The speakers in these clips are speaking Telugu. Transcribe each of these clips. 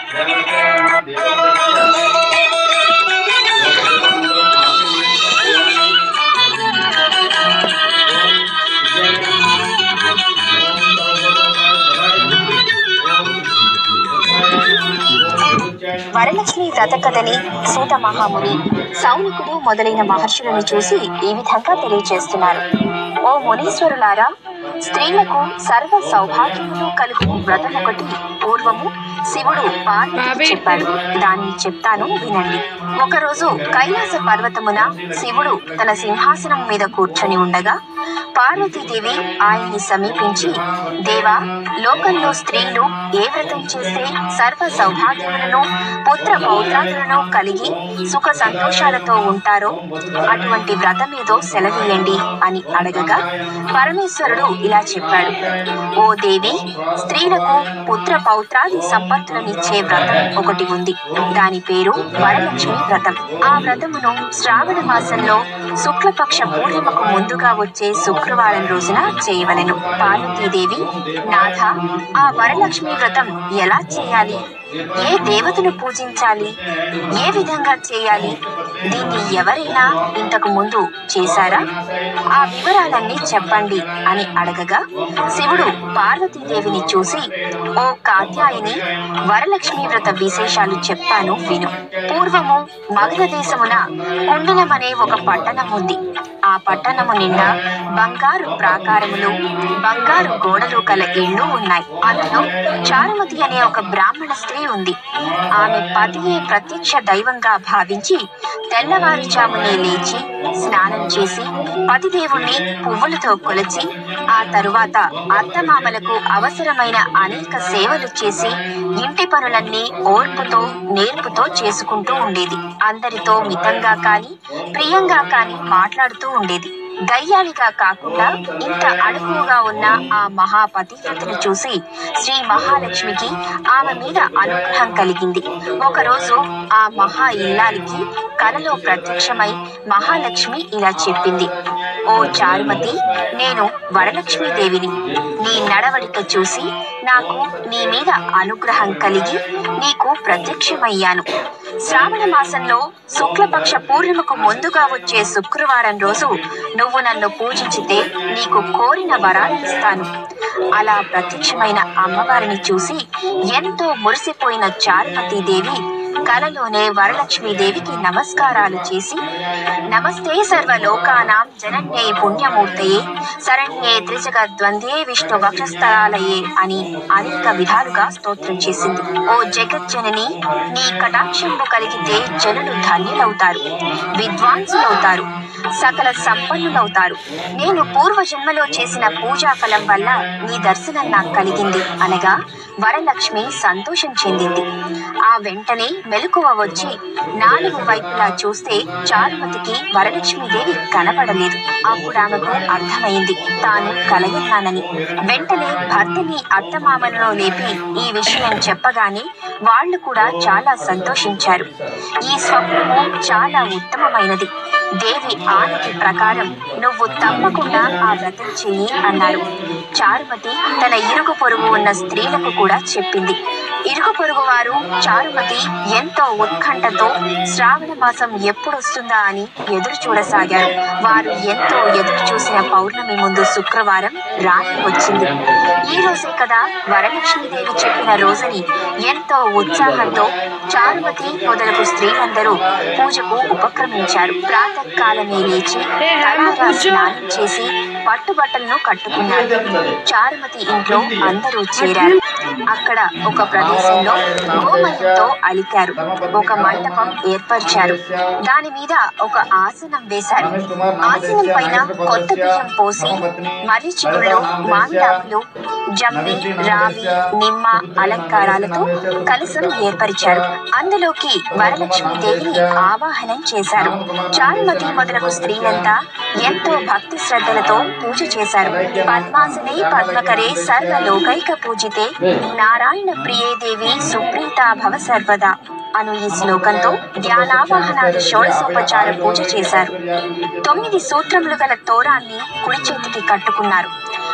వరలక్ష్మి వ్రత కథని సూత మహాముని సౌనికుడు మొదలైన మహర్షులను చూసి ఈ విధంగా తెలియజేస్తున్నారు ఓ మునీశ్వరులారా స్త్రీలకు సర్వ సౌభాగ్యములు కలుగు వ్రతం ఒకటి పూర్వము శివుడు పార్వతికి చెప్పాడు దాన్ని చెప్తాను వినండి ఒకరోజు కైలాస పర్వతమున శివుడు తన సింహాసనం మీద కూర్చొని ఉండగా పార్వతీదేవి ఆయన్ని సమీపించి దేవా లోకంలో స్త్రీలు ఏ వ్రతం చేస్తే సర్వ సౌభాగ్యములను పుత్ర పౌత్రాదులను కలిగి సుఖ సంతోషాలతో ఉంటారో అటువంటి వ్రతం ఏదో సెలవీయండి అని అడగగా పరమేశ్వరుడు ఇలా చెప్పాడు ఓ దేవి స్త్రీలకు పుత్ర పౌత్రాది సంపత్తులనిచ్చే వ్రతం ఒకటి ఉంది దాని పేరు వరలక్ష్మి వ్రతం ఆ వ్రతమును శ్రావణ మాసంలో శుక్లపక్ష పూర్ణిమకు ముందుగా వచ్చే శుక్రవారం రోజున చేయవలెను పార్వతీదేవి నాథ ఆ వరలక్ష్మి వ్రతం ఎలా చేయాలి ఏ దేవతను పూజించాలి ఏ విధంగా చేయాలి దీన్ని ఎవరైనా ఇంతకు ముందు చేశారా ఆ వివరాలన్నీ చెప్పండి అని అడగగా శివుడు పార్వతీదేవిని చూసి ఓ కాత్యాయని వరలక్ష్మి వ్రత విశేషాలు చెప్తాను విను పూర్వము మగధ దేశమున కుండలమనే ఒక పట్టణం ఉంది ఆ పట్టణము నిండా బంగారు ప్రాకారములు బంగారు గోడలు కల ఇళ్ళు ఉన్నాయి అందులో చారుమతి అనే ఒక బ్రాహ్మణ స్త్రీ ఉంది ఆమె పతియే ప్రత్యక్ష దైవంగా భావించి తెల్లవారుజామునే లేచి స్నానం చేసి పతిదేవుణ్ణి పువ్వులతో కొలిచి ఆ తరువాత అత్తమామలకు అవసరమైన అనేక సేవలు చేసి ఇంటి పనులన్నీ ఓర్పుతో నేర్పుతో చేసుకుంటూ ఉండేది అందరితో మితంగా కాని ప్రియంగా కాని మాట్లాడుతూ ఉండేది గయ్యాళిగా కాకుండా ఇంత అణుకువగా ఉన్న ఆ మహాపతివ్రతను చూసి శ్రీ మహాలక్ష్మికి ఆమె మీద అనుగ్రహం కలిగింది ఒకరోజు ఆ మహా ఇల్లాలికి కలలో ప్రత్యక్షమై మహాలక్ష్మి ఇలా చెప్పింది ఓ చారుమతి నేను వరలక్ష్మి దేవిని నీ నడవడిక చూసి నాకు నీ మీద అనుగ్రహం కలిగి నీకు ప్రత్యక్షమయ్యాను శ్రావణ మాసంలో శుక్లపక్ష పూర్ణిమకు ముందుగా వచ్చే శుక్రవారం రోజు నువ్వు నన్ను పూజించితే నీకు కోరిన వరాలు ఇస్తాను అలా ప్రత్యక్షమైన అమ్మవారిని చూసి ఎంతో మురిసిపోయిన చారుమతి దేవి కలలోనే వరలక్ష్మీదేవికి నమస్కారాలు చేసి నమస్తే సర్వలోకానాం జనన్యై పుణ్యమూర్తయే శరణ్యే త్రిజగద్వందే విష్ణు వక్షస్థలాలయే అని అనేక విధాలుగా స్తోత్రం చేసింది ఓ జగజ్జనని నీ కటాక్షంపు కలిగితే జనులు ధన్యులవుతారు విద్వాంసులవుతారు సకల సంపన్నులవుతారు నేను పూర్వ జన్మలో చేసిన పూజా ఫలం వల్ల నీ దర్శనం నాకు కలిగింది అనగా వరలక్ష్మి సంతోషం చెందింది ఆ వెంటనే మెలకువ వచ్చి నాలుగు వైపులా చూస్తే చారుమతికి వరలక్ష్మీదేవి కనపడలేదు అప్పుడు ఆమెకు అర్థమైంది తాను కలగన్నానని వెంటనే భర్తని అత్తమామలలో లేపి ఈ విషయం చెప్పగానే వాళ్ళు కూడా చాలా సంతోషించారు ఈ స్వప్నము చాలా ఉత్తమమైనది దేవి ఆనతి ప్రకారం నువ్వు తప్పకుండా ఆ వ్రతం చెయ్యి అన్నారు చారుమతి తన ఇరుగు పొరుగు ఉన్న స్త్రీలకు కూడా చెప్పింది ఇరుగు పొరుగు వారు చారుమతి ఎంతో ఉత్కంఠతో శ్రావణ మాసం ఎప్పుడొస్తుందా అని ఎదురు చూడసాగారు వారు ఎంతో ఎదురు చూసిన పౌర్ణమి ముందు శుక్రవారం రాత్రి వచ్చింది ఈ రోజే కదా వరలక్ష్మీదేవి చెప్పిన రోజుని ఎంతో ఉత్సాహంతో చారుమతి మొదలగు స్త్రీలందరూ పూజకు ఉపక్రమించారు ప్రాతకాలమే లేచి తలారా స్నానం చేసి పట్టుబట్టలను కట్టుకున్నారు చారుమతి ఇంట్లో అందరూ చేరారు అక్కడ ఒక ప్రదేశంలో గోమయంతో అలికారు ఒక మంటపం ఏర్పరిచారు దాని మీద ఒక ఆసనం వేశారు ఆసనం పైన కొత్త బియ్యం పోసి మర్రి చిగుళ్ళు మామిడాకులు జమ్మి రావి నిమ్మ అలంకారాలతో కలసం ఏర్పరిచారు అందులోకి వరలక్ష్మీదేవిని ఆవాహనం చేశారు చారుమతి మొదలగు స్త్రీలంతా ఎంతో భక్తి శ్రద్ధలతో పూజ చేశారు పద్మాసనే పద్మకరే సర్వలోకైక పూజితే నారాయణ ప్రియే దేవి సుప్రీత భవ సర్వదా అను ఈ శ్లోకంతో ధ్యానావాహనాది షోడశోపచార పూజ చేశారు తొమ్మిది సూత్రములు గల తోరాన్ని కుడి చేతికి కట్టుకున్నారు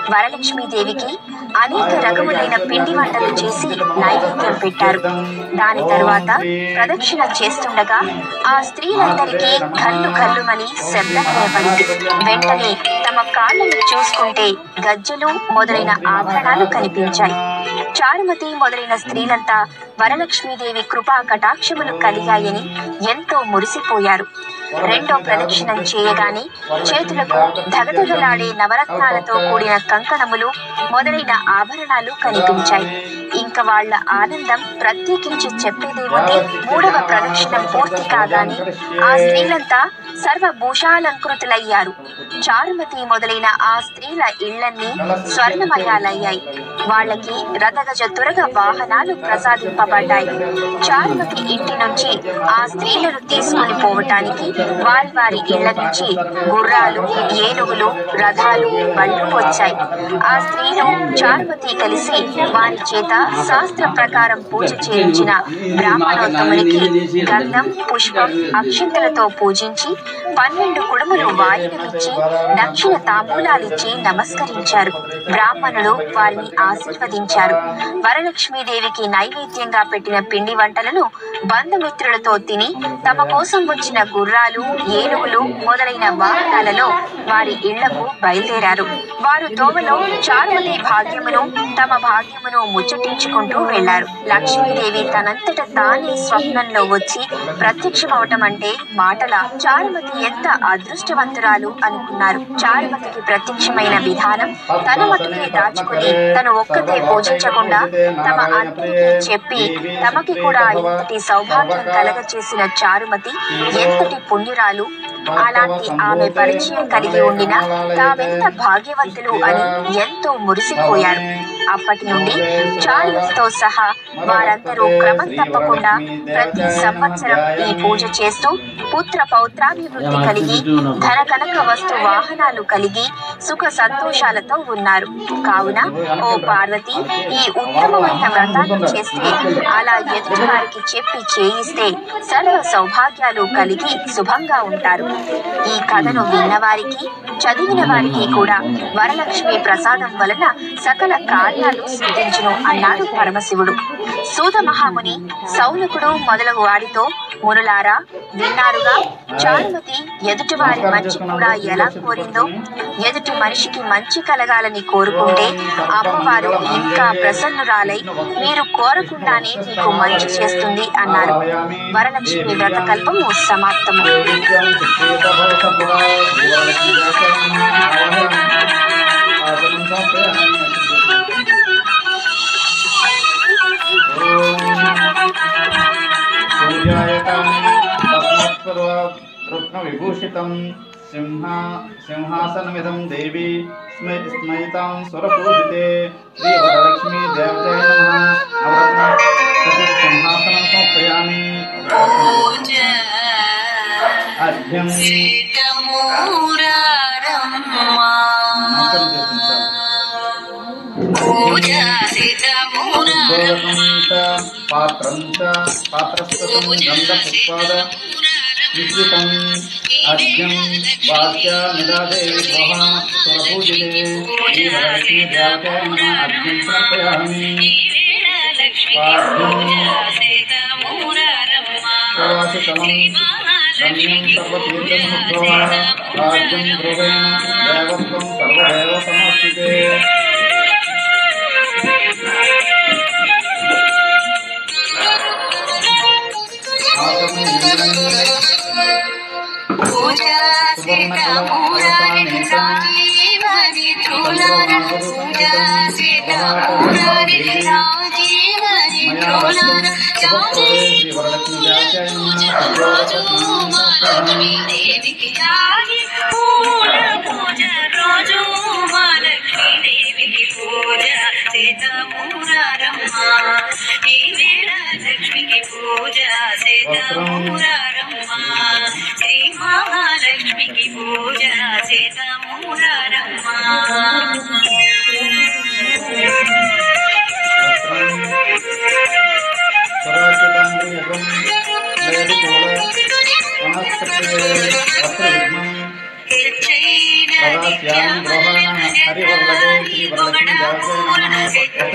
వరలక్ష్మీదేవికి అనేక రకములైన పిండి వంటలు చేసి నైవేద్యం పెట్టారు దాని తరువాత ప్రదక్షిణ చేస్తుండగా ఆ స్త్రీలందరికీ కళ్ళు కళ్ళుమని శబ్దం వినపడింది వెంటనే తమ కాళ్ళను చూసుకుంటే గజ్జెలు మొదలైన ఆభరణాలు కనిపించాయి చారుమతి మొదలైన స్త్రీలంతా వరలక్ష్మీదేవి కృపా కటాక్షములు కలిగాయని ఎంతో మురిసిపోయారు రెండో ప్రదక్షిణం చేయగానే చేతులకు ధగధగలాడే నవరత్నాలతో కూడిన కంకణములు మొదలైన ఆభరణాలు కనిపించాయి ఇంకా వాళ్ళ ఆనందం ప్రత్యేకించి చెప్పేదేముంది మూడవ ప్రదక్షిణం పూర్తి కాగానే ఆ స్త్రీలంతా సర్వభూషాలంకృతులయ్యారు చారుమతి మొదలైన ఆ స్త్రీల ఇళ్లన్నీ స్వర్ణమయాలయ్యాయి వాళ్ళకి రథగజ తురగ వాహనాలు ప్రసాదింపబడ్డాయి చారుమతి ఇంటి నుంచి ఆ స్త్రీలను తీసుకుని పోవటానికి వారి వారి ఇళ్ల నుంచి గుర్రాలు ఏనుగులు రథాలు బళ్ళు వచ్చాయి ఆ స్త్రీలు చారుమతి కలిసి వారి చేత శాస్త్ర ప్రకారం పూజ చేయించిన బ్రాహ్మణోత్తమునికి గంధం పుష్పం అక్షింతలతో పూజించి పన్నెండు కుడుములు వాయినమిచ్చి దక్షిణ తాంబూలాలిచ్చి నమస్కరించారు బ్రాహ్మణులు వారిని ఆశీర్వదించారు వరలక్ష్మీదేవికి నైవేద్యంగా పెట్టిన పిండి వంటలను బంధుమిత్రులతో తిని తమ కోసం వచ్చిన గుర్రాలు ఏనుగులు మొదలైన వాహనాలలో వారి ఇళ్లకు బయలుదేరారు వారు తోవలో చారుమతి భాగ్యమును తమ భాగ్యమును ముచ్చటించుకుంటూ వెళ్లారు లక్ష్మీదేవి తనంతట తానే స్వప్నంలో వచ్చి ప్రత్యక్షమవటం అంటే మాటల చారుమతి ఎంత అదృష్టవంతురాలు అనుకున్నారు చారుమతికి ప్రత్యక్షమైన విధానం తన మటుకే దాచుకుని తను ఒక్కతే పూజించకుండా తమ అందరికీ చెప్పి తమకి కూడా ఇంతటి సౌభాగ్యం కలగచేసిన చారుమతి ఎంతటి పుణ్యురాలు అలాంటి ఆమె పరిచయం కలిగి ఉండిన తామెంత భాగ్యవంతులు అని ఎంతో మురిసిపోయారు అప్పటి నుండి చారుమతితో సహా వారందరూ క్రమం తప్పకుండా ప్రతి సంవత్సరం ఈ పూజ చేస్తూ పుత్ర పౌత్రాభివృద్ధి కలిగి ధన కనక వస్తు వాహనాలు కలిగి సుఖ సంతోషాలతో ఉన్నారు కావున ఓ పార్వతి ఈ ఉత్తమమైన వ్రతాన్ని చేస్తే అలా ఎదుటి వారికి చెప్పి చేయిస్తే సర్వ సౌభాగ్యాలు కలిగి శుభంగా ఉంటారు ఈ కథను విన్నవారికి చదివిన వారికి కూడా వరలక్ష్మి ప్రసాదం వలన సకల కార్యాలు సిద్ధించును అన్నాడు పరమశివుడు సూత మహాముని సౌనకుడు మొదలగు వారితో మునులారా విన్నారుగా చారుమతి ఎదుటివారి మంచి కూడా ఎలా కోరిందో ఎదుటి మనిషికి మంచి కలగాలని కోరుకుంటే అమ్మవారు ఇంకా ప్రసన్నురాలై మీరు కోరకుండానే మీకు మంచి చేస్తుంది అన్నారు వరలక్ష్మి వ్రతకల్పము సమాప్తము విభూషితం సింహ సింహాసనమిదం దేవి స్మై స్మయితాం స్వరపూజితే శ్రీ వరలక్ష్మీ దేవతే నమ నవరత్న సింహాసనం సమర్పయామి అర్ఘ్యం గోరకం చ పాత్రం చ పాత్రస్థం గంధపుష్పాద మిశ్రితం అర్ఘ్యం వాక్య నిదాదేవి స్వహ స్వరపూజితే శ్రీ వరలక్ష్మీ దేవతే నమ అర్ఘ్యం సమర్పయామి ప్రవాసితమం రమ్యం సర్వతీర్థసముద్భవ రాజ్యం గృహేణ దేవత్వం సర్వదేవ సమర్పితే లక్ష్మికి పూజ సీతమూరమ్మ శ్రీ మహాలక్ష్మికి పూజ సీతమూరమ్మ హరివల్లభే శ్రీ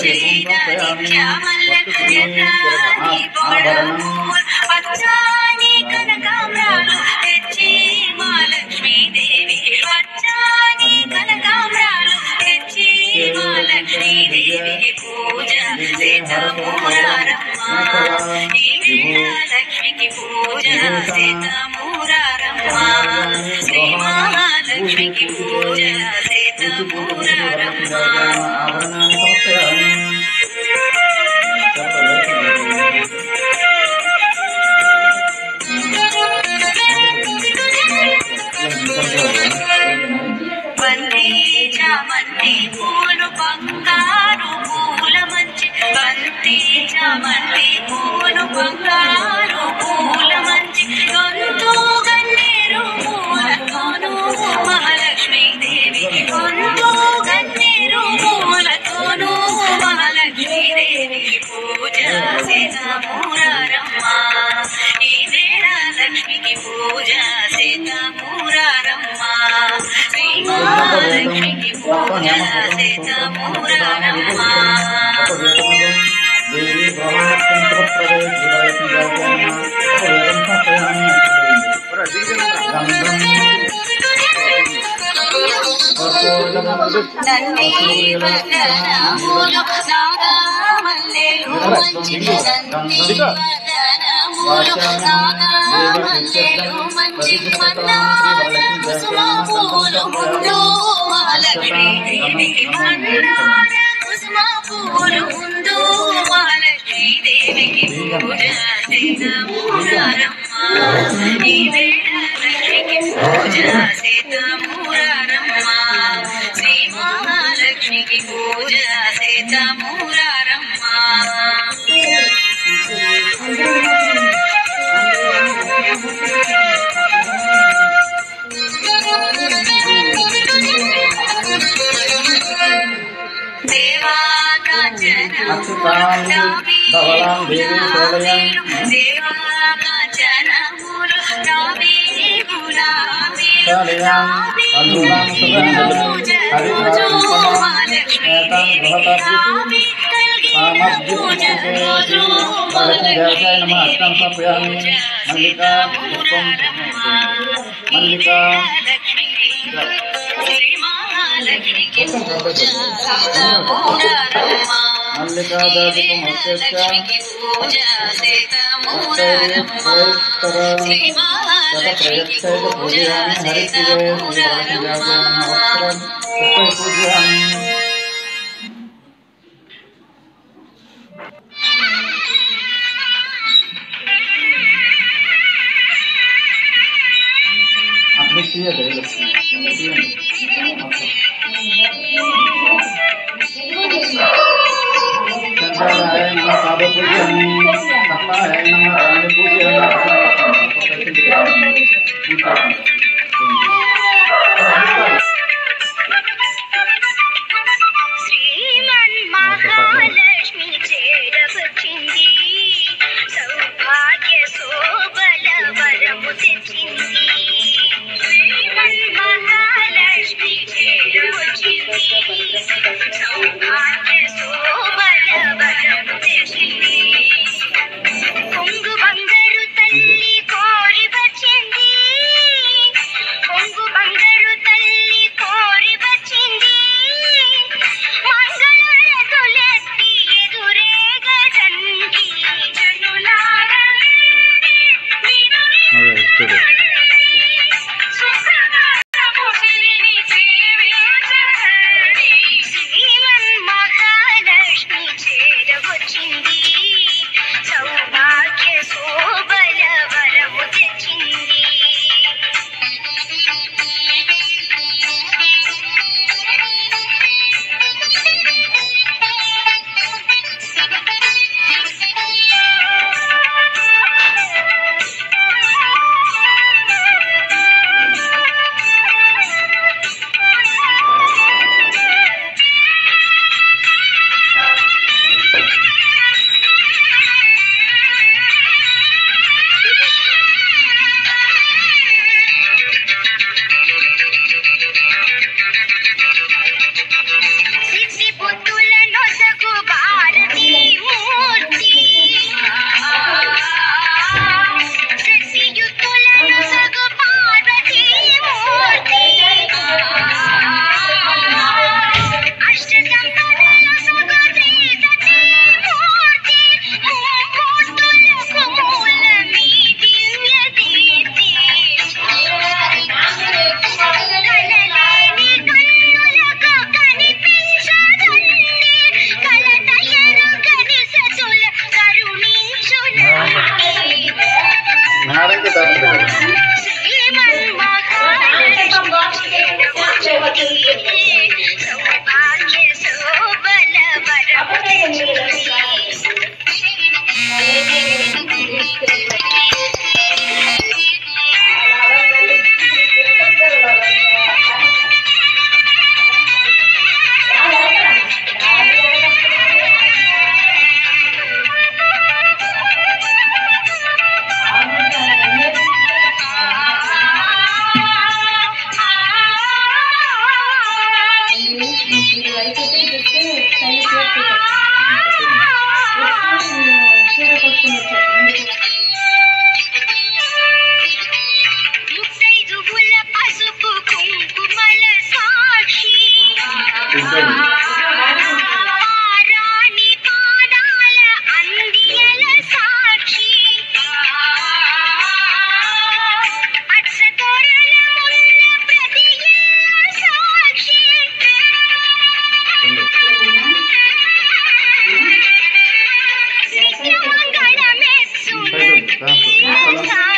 పచ్చాని కనకాంబరాలు తెచ్చి మా లక్ష్మీదేవి పచ్చాని కనకాంబరాలు తెచ్చి మా లక్ష్మీదేవికి పూజ చేతమూరారమ్మ ఈ వేళ లక్ష్మికి పూజ చేతమూరారమ్మ శ్రీ మహాలక్ష్మికి పూజ చేతమూరారమ్మ ఆభరణాన్ని సమర్పయామి బంతి చామంతి పూలు బంగారు పూల మంచి బంతి చామంతి పూలు బంగారు పూల మంచి గొంతు గన్నేరు పూలతోను మహాలక్ష్మీ దేవి గొంతు గన్నేరు పూలతోను మహాలక్ష్మీ దేవి పూజ సీతామూరారమ్మ ఈ వేళ లక్ష్మికి పూజ సీతామూరారమ్మ శ్రీ మహాలక్ష్మికి పూజ సీతామూరారమ్మ దేవి బ్రహ్మాత్మ ప్రవేశ వేదం సమర్పయామి నంది వదనములు నాగమల్లెలు మంచి నంది వదనములు నాగమల్లెలు మంచి మన్నార కుసుమ పూలు ముందు మహాలక్ష్మీ దేవికి మన్నార కుసుమ పూలు ముందు మహాలక్ష్మీ దేవికి పూజ చేతమూరారమ్మ ఈ వేళ లక్ష్మికి పూజ చేతమూరారమ్మ శ్రీ మహాలక్ష్మికి పూజ చేతమూరారమ్మ దేవా అచ్యుతాం ధవలాం దేవి ప్రణయం దేవా కాంచనములు రావి గులాబీ శాలియాం కందులాం సుగంధం హరిద్రాం ఏతాం బృహతాభి దేవతాయ నమ అష్టం సమర్పయామి మల్లికా పుష్పం మల్లికా మల్లికా దాదికం అత్యస్య శ్రీ మహాలక్ష్మికి పూజయామి హరిప్రియ శ్రీ వరలక్ష్మీ నమస్కారం పుష్పై పూజయామి আপনি শুয়ে দেবেন చంద్రాయ నమ పాద పూజయామి సప్తాయ నమ రాణి పూజయామి శ్రీమన్ మహాలక్ష్మి చేరవచ్చింది సౌభాగ్య శోభల వరము తెచ్చింది శ్రీమన్ మహాలక్ష్మి చేరవచ్చింది సౌభాగ్య శోభల వరము తెచ్చింది కొంగు బంగారు తల్లి కోరి వచ్చింది కొంగు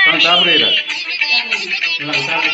పేపర్ వేయరా ఇలా పేపర్